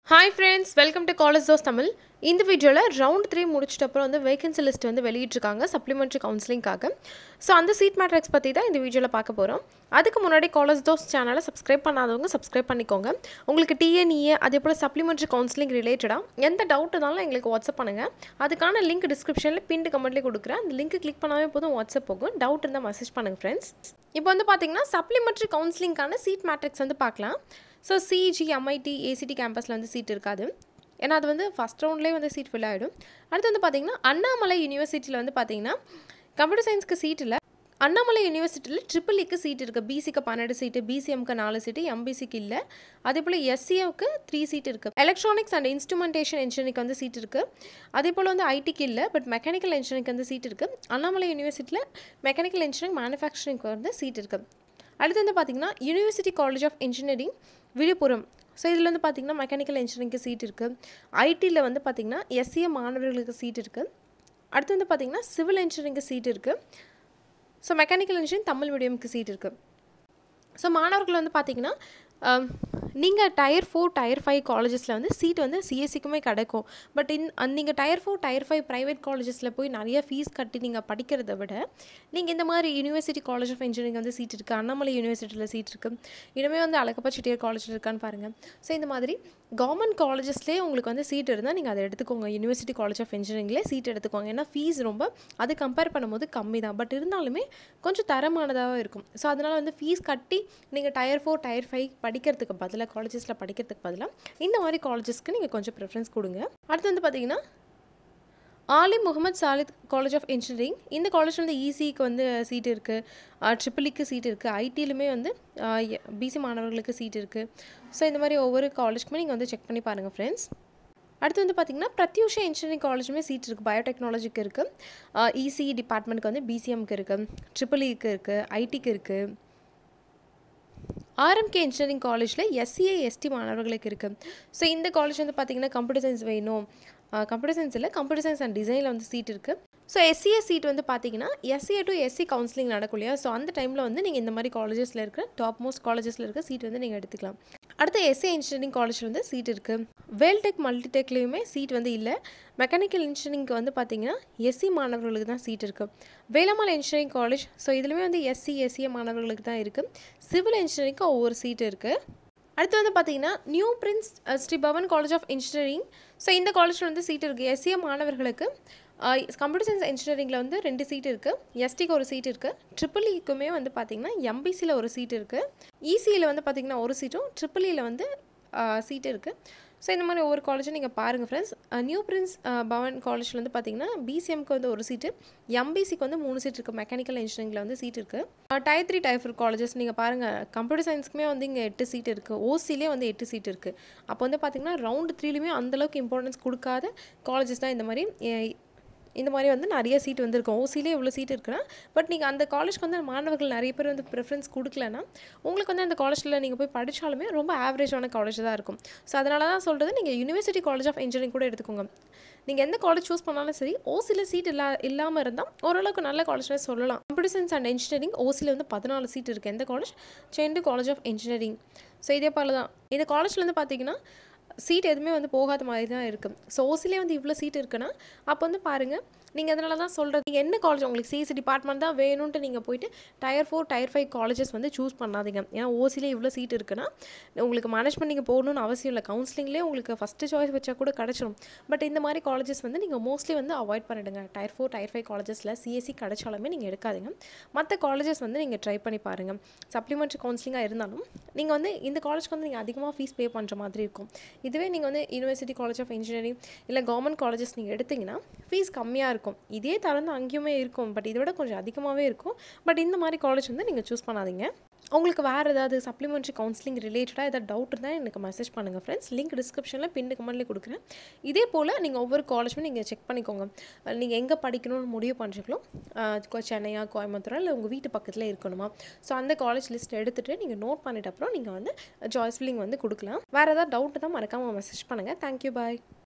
hi friends welcome to college dose Tamil இந்த வீடியோவில் round three முடிச்சிட்ட அப்புறம் வந்து வேகன்சி லிஸ்ட் வந்து வெளியிட்டிருக்காங்க சப்ளிமெண்ட்ரி கவுன்சிலிங்காக ஸோ அந்த சீட் மேட்ரிக்ஸ் பற்றி தான் இந்த வீடியோவில் பார்க்க போகிறோம் அதுக்கு முன்னாடி காலேஜ் தோஸ் சேனலை சப்ஸ்கிரைப் பண்ணாதவங்க சப்ஸ்கிரைப் பண்ணிக்கோங்க உங்களுக்கு டிஎன்இஏ அதே போல் சப்ளிமெண்ட்ரி கவுன்சிலிங் ரிலேட்டடாக எந்த டவுட் இருந்தாலும் எங்களுக்கு வாட்ஸ்அப் பண்ணுங்கள் அதுக்கான லிங்க் டிஸ்கிரிப்ஷனில் பின்டு கமெண்ட்லேயே கொடுக்குறேன் அந்த லிங்க் கிளிக் பண்ணாவே போதும் வாட்ஸ்அப் போகும் டவுட் இருந்தால் மெசேஜ் பண்ணுங்கள் ஃப்ரெண்ட்ஸ் இப்போ வந்து பார்த்தீங்கன்னா சப்ளிமெண்ட்ரி கவுன்சிலிங்கான சீட் மேட்ரிக்ஸ் வந்து பார்க்கலாம் ஸோ சிஜி எம்ஐடி ஏசிடி கேம்பஸில் வந்து சீட் இருக்காது ஏன்னா அது வந்து ஃபஸ்ட் ரவுண்ட்லேயே வந்து சீட் ஃபில் ஆகிடும் அடுத்து வந்து பார்த்திங்கன்னா அண்ணாமலை யூனிவர்சிட்டியில் வந்து பார்த்திங்கன்னா கம்ப்யூட்டர் சயின்ஸ்க்கு சீட் இல்லை அண்ணாமலை யூனிவர்சிட்டியில் ட்ரிபிள் இக்கு சீட் இருக்குது பிசிக்கு பன்னெண்டு சீட்டு பிசிஎம்க்கு நாலு சீட்டு எம்பிசிக்கு இல்லை அதே போல் எஸ்சிஎம்க்கு த்ரீ சீட் இருக்குது எலக்ட்ரானிக்ஸ் அண்ட் இன்ஸ்ட்ருமெண்டேஷன் இன்ஜினியரிங் வந்து சீட் இருக்குது அதே போல் வந்து ஐடிக்கு இல்லை பட் மெக்கானிக்கல் இன்ஜினியரிங் வந்து சீட் இருக்குது அண்ணாமலை யூனிவர்சிட்டியில் மெக்கானிக்கல் இன்ஜினியரிங் மேனுஃபேக்சரிங்க்கு வந்து சீட் இருக்குது அடுத்து வந்து பார்த்திங்கன்னா university college of engineering Viluppuram so இதில் வந்து பார்த்திங்கன்னா மெக்கானிக்கல் இன்ஜினியரிங்க்கு சீட் இருக்குது ஐடியில் வந்து பார்த்திங்கன்னா எஸ்சிஏ மாணவர்களுக்கு சீட் இருக்குது அடுத்து வந்து பார்த்திங்கன்னா சிவில் இன்ஜினியரிங்க்கு சீட் இருக்குது ஸோ மெக்கானிக்கல் இன்ஜினியரிங் தமிழ் மீடியமுக்கு சீட் இருக்குது ஸோ மாணவர்கள் வந்து பார்த்திங்கன்னா நீங்கள் டயர் ஃபோர் டயர் ஃபைவ் காலேஜஸில் வந்து சீட் வந்து சிஎஸ்சிக்குமே கிடைக்கும் பட் இன் நீங்கள் tier four tier five private காலேஜஸில் போய் நிறைய ஃபீஸ் கட்டி நீங்கள் படிக்கிறத விட நீங்கள் இந்த மாதிரி யூனிவர்சிட்டி காலேஜ் ஆஃப் இன்ஜினியரிங் வந்து சீட் இருக்குது அண்ணாமலை யூனிவர்சிட்டியில் சீட் இருக்குது இனிமேல் வந்து அழகப்பா செட்டியார் காலேஜில் இருக்கான்னு பாருங்கள் ஸோ இந்த மாதிரி கவர்மெண்ட் காலேஜஸ்லேயே உங்களுக்கு வந்து சீட் இருந்தால் நீங்கள் அதை எடுத்துக்கோங்க யூனிவர்சிட்டி காலேஜ் ஆஃப் இன்ஜினியரிங்லேயே சீட் எடுத்துக்கோங்க ஏன்னா ஃபீஸ் ரொம்ப அது கம்பேர் பண்ணும்போது கம்மி தான் பட் இருந்தாலுமே கொஞ்சம் தரமானதாக இருக்கும் ஸோ அதனால் வந்து ஃபீஸ் கட்டி நீங்கள் டயர் ஃபோர் டயர் ஃபைவ் படிக்கிறதுக்கு பதிலாக காலேஜஸில் படிக்கிறதுக்கு பதிலாக இந்த மாதிரி காலேஜஸ்க்கு நீங்கள் கொஞ்சம் ப்ரிஃபரன்ஸ் கொடுங்க அடுத்து வந்து பார்த்தீங்கன்னா Aalim Muhammed Salegh college of engineering இந்த காலேஜ் வந்து இசிக்கு வந்து சீட் இருக்குது ட்ரிபிளிக்கு சீட் இருக்குது ஐடியிலுமே வந்து பிசி மாணவர்களுக்கு சீட் இருக்குது ஸோ இந்த மாதிரி ஒவ்வொரு காலேஜ்க்குமே நீங்கள் வந்து செக் பண்ணி பாருங்கள் ஃப்ரெண்ட்ஸ் அடுத்து வந்து பார்த்திங்கன்னா பிரத்யூஷா இன்ஜினியரிங் காலேஜுமே சீட் இருக்குது பயோடெக்னாலஜிக்கு இருக்குது இசி டிபார்ட்மெண்ட்க்கு வந்து பிசிஎம்க்கு இருக்குது ட்ரிபிள்இக்கு இருக்குது ஐடிக்கு இருக்குது ஆர்எம்கே இன்ஜினியரிங் காலேஜில் எஸ்சிஏ எஸ்டி மாணவர்களுக்கு இருக்குது ஸோ இந்த காலேஜ் வந்து பார்த்திங்கன்னா கம்ப்யூட்டர் சயின்ஸ் வேணும் கம்ப்யூட்டர் சயின்ஸ் இல்லை கம்ப்யூட்டர் சயின்ஸ் அண்ட் டிசைனில் வந்து சீட் இருக்குது ஸோ எஸ்சிஏ சீட் வந்து பார்த்தீங்கன்னா எஸ்சிஏ டு எஸ்சி கவுன்சிலிங் நடக்கும் இல்லையா ஸோ அந்த டைமில் வந்து நீங்கள் இந்த மாதிரி காலேஜஸில் இருக்கிற டாப் மோஸ்ட் காலேஜஸில் இருக்க சீட் வந்து நீங்கள் எடுத்துக்கலாம் அடுத்து எஸ்ஏ இன்ஜினியரிங் காலேஜில் வந்து சீட் இருக்குது வேல்டெக் மல்டிடெக்லேயுமே சீட் வந்து இல்லை மெக்கானிக்கல் இன்ஜினியரிங்க்கு வந்து பார்த்தீங்கன்னா எஸ்சி மாணவர்களுக்கு தான் சீட் இருக்குது வேலம்மாள் இன்ஜினியரிங் காலேஜ் ஸோ இதுலேயுமே வந்து எஸ்சி எஸ்சிஏ மாணவர்களுக்கு தான் இருக்குது சிவில் இன்ஜினியரிங்க்கு ஒவ்வொரு சீட் இருக்குது அடுத்து வந்து பார்த்தீங்கன்னா new prince Shri Bhavan college of engineering so இந்த காலேஜில் வந்து சீட் இருக்குது எஸ்சிஏ மாணவர்களுக்கு கம்ப்யூட்டர் சயின்ஸ் இன்ஜினியரிங்கில் வந்து ரெண்டு சீட் இருக்குது எஸ்டிக்கு ஒரு சீட் இருக்குது ட்ரிபிள் இக்குமே வந்து பார்த்திங்கன்னா எம்பிசியில் ஒரு சீட் இருக்குது இசியில் வந்து பார்த்திங்கன்னா ஒரு சீட்டும் ட்ரிபிள் இயில் வந்து சீட் இருக்குது ஸோ இந்த மாதிரி ஒவ்வொரு காலேஜும் நீங்கள் பாருங்கள் ஃப்ரெண்ட்ஸ் நியூ பிரின்ஸ் பவன் காலேஜில் வந்து பார்த்தீங்கன்னா பிசிஎம்க்கு வந்து ஒரு சீட்டு எம்பிசிக்கு வந்து மூணு சீட் இருக்குது மெக்கானிக்கல் இன்ஜினியரிங்கில் வந்து சீட் இருக்குது tier three tier four colleges நீங்கள் பாருங்கள் கம்ப்யூட்டர் சயின்ஸ்க்குமே வந்து இங்கே எட்டு சீட் இருக்குது ஓசிலே வந்து எட்டு சீட் இருக்குது அப்போ வந்து பார்த்திங்கன்னா ரவுண்டு த்ரீலையுமே அந்தளவுக்கு இம்பார்ட்டன்ஸ் கொடுக்காத காலேஜஸ் தான் இந்த மாதிரி இந்த மாதிரி வந்து நிறைய சீட் வந்துருக்கும் ஓசிலே இவ்வளோ சீட் இருக்குன்னா பட் நீங்கள் அந்த காலேஜ்க்கு வந்து மாணவர்கள் நிறைய பேர் வந்து ப்ரிஃபரன்ஸ் கொடுக்கலன்னா உங்களுக்கு வந்து அந்த காலேஜில் நீங்கள் போய் படித்தாலுமே ரொம்ப ஆவரேஜான காலேஜ் தான் இருக்கும் ஸோ அதனால தான் சொல்கிறது நீங்கள் யூனிவர்சிட்டி காலேஜ் ஆஃப் இன்ஜினியரிங் கூட எடுத்துக்கோங்க நீங்கள் எந்த காலேஜ் சூஸ் பண்ணாலும் சரி ஓசியில் சீட் இல்லா இல்லாமல் இருந்தால் ஓரளவுக்கு நல்ல காலேஜ்னே சொல்லலாம் கம்ப்யூட்டர் சயின்ஸ் அண்ட் இன்ஜினியரிங் ஓசியில் வந்து பதினாலு சீட் இருக்குது எந்த காலேஜ் சென்டு காலேஜ் ஆஃப் இன்ஜினியரிங் ஸோ இதே போல் தான் இந்த காலேஜில் வந்து பார்த்தீங்கன்னா சீட் எதுவுமே வந்து போகாத மாதிரி தான் இருக்குது ஸோ ஓசிலே வந்து இவ்வளோ சீட் இருக்குன்னா அப்போ வந்து பாருங்கள் நீங்கள் அதனால தான் சொல்கிறது நீங்கள் என்ன காலேஜ் உங்களுக்கு சிஎஸ்சி டிபார்ட்மெண்ட் தான் வேணும்ன்ட்டு நீங்கள் போயிட்டு tier four tier five colleges வந்து சூஸ் பண்ணாதீங்க ஏன்னா ஓசிலே இவ்வளோ சீட் இருக்குன்னா உங்களுக்கு மேனேஜ்மெண்ட் நீங்கள் போகணும்னு அவசியம் இல்லை கவுன்சிலிங்லேயே உங்களுக்கு ஃபஸ்ட்டு சாய்ஸ் வச்சா கூட கிடச்சிடும் பட் இந்த மாதிரி காலேஜஸ் வந்து நீங்கள் மோஸ்ட்லி வந்து அவாய்ட் பண்ணிடுங்க டயர் ஃபோர் டயர் ஃபைவ் காலேஜஸில் சிஎஸ்சி கிடைச்சாலுமே நீங்கள் எடுக்காதீங்க மற்ற காலேஜஸ் வந்து நீங்கள் ட்ரை பண்ணி பாருங்கள் சப்ளிமெண்ட்ரி கவுன்சிலிங்காக இருந்தாலும் நீங்கள் வந்து இந்த காலேஜ்க்கு வந்து நீங்கள் அதிகமாக ஃபீஸ் பே பண்ணுற மாதிரி இருக்கும் இதுவே நீங்கள் வந்து யூனிவர்சிட்டி காலேஜ் ஆஃப் இன்ஜினியரிங் இல்லை கவர்மெண்ட் காலேஜஸ் நீங்கள் எடுத்திங்கன்னா ஃபீஸ் கம்மியாக இருக்கும் இதே தரம் தான் அங்கேயுமே இருக்கும் பட் இதை விட கொஞ்சம் அதிகமாகவே இருக்கும் பட் இந்த மாதிரி காலேஜ் வந்து நீங்கள் சூஸ் பண்ணாதீங்க உங்களுக்கு வேறு ஏதாவது சப்ளிமெண்ட்ரி கவுன்சிலிங் ரிலேட்டடாக ஏதாவது டவுட் இருந்தால் எனக்கு மெசேஜ் பண்ணுங்கள் ஃப்ரெண்ட்ஸ் லிங்க் டிஸ்கிரிப்ஷனில் பின்னு கமெண்ட்லேயே கொடுக்குறேன் இதே போல் நீங்கள் ஒவ்வொரு காலேஜுமே நீங்கள் செக் பண்ணிக்கோங்க நீங்கள் எங்கே படிக்கணும்னு முடிவு பண்ணுறீங்களோ சென்னையா கோயம்புத்தூரா இல்லை உங்கள் வீட்டு பக்கத்தில் இருக்கணுமா ஸோ அந்த காலேஜ் லிஸ்ட் எடுத்துகிட்டு நீங்கள் நோட் பண்ணிட்ட அப்புறம் நீங்கள் வந்து சாய்ஸ் ஃபில்லிங் வந்து கொடுக்கலாம் வேறு ஏதாவது டவுட் தான் மறக்காமல் மெசேஜ் பண்ணுங்கள் தேங்க்யூ பாய்